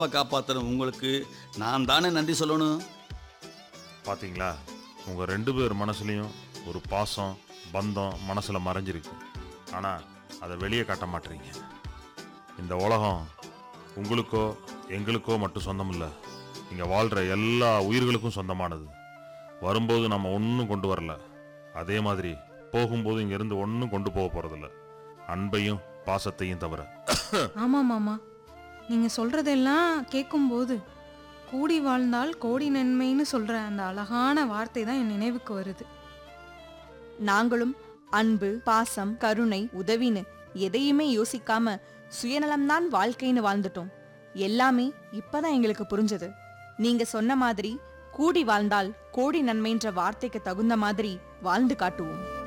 காப்பாத்துற உங்களுக்கு நான் தானே நன்றி சொல்லணும் பாத்தீங்களா உங்க ரெண்டு பேர் மனசுலயும் ஒரு பாசம் பந்தம் மனசுல மறைஞ்சிருக்கு ஆனா அதை வெளியே காட்ட மாட்டீங்க இந்த உலகம் உங்களுக்கோ எங்களுக்கோ மட்டும் சொந்தம் இல்ல இங்க வாழ்ற எல்லா உயிர்களுக்கும் சொந்தமானது வரும்போது நம்ம ஒன்றும் கொண்டு வரல அதே மாதிரி போகும்போது இங்க இருந்து ஒன்றும் கொண்டு போக போறதில்ல அன்பையும் பாசத்தையும் தவிர ஆமா மாமா நீங்க சொல்றதெல்லாம் கேட்கும்போது கூடி வாழ்ந்தால் கோடி நன்மைன்னு சொல்ற அந்த அழகான வார்த்தை தான் என் நினைவுக்கு வருது நாங்களும் அன்பு பாசம் கருணை உதவின்னு எதையுமே யோசிக்காம சுயநலம்தான் வாழ்க்கைன்னு வாழ்ந்துட்டோம் எல்லாமே இப்பதான் எங்களுக்கு புரிஞ்சது நீங்க சொன்ன மாதிரி கூடி வாழ்ந்தால் கோடி நன்மைன்ற வார்த்தைக்கு தகுந்த மாதிரி வாழ்ந்து காட்டுவோம்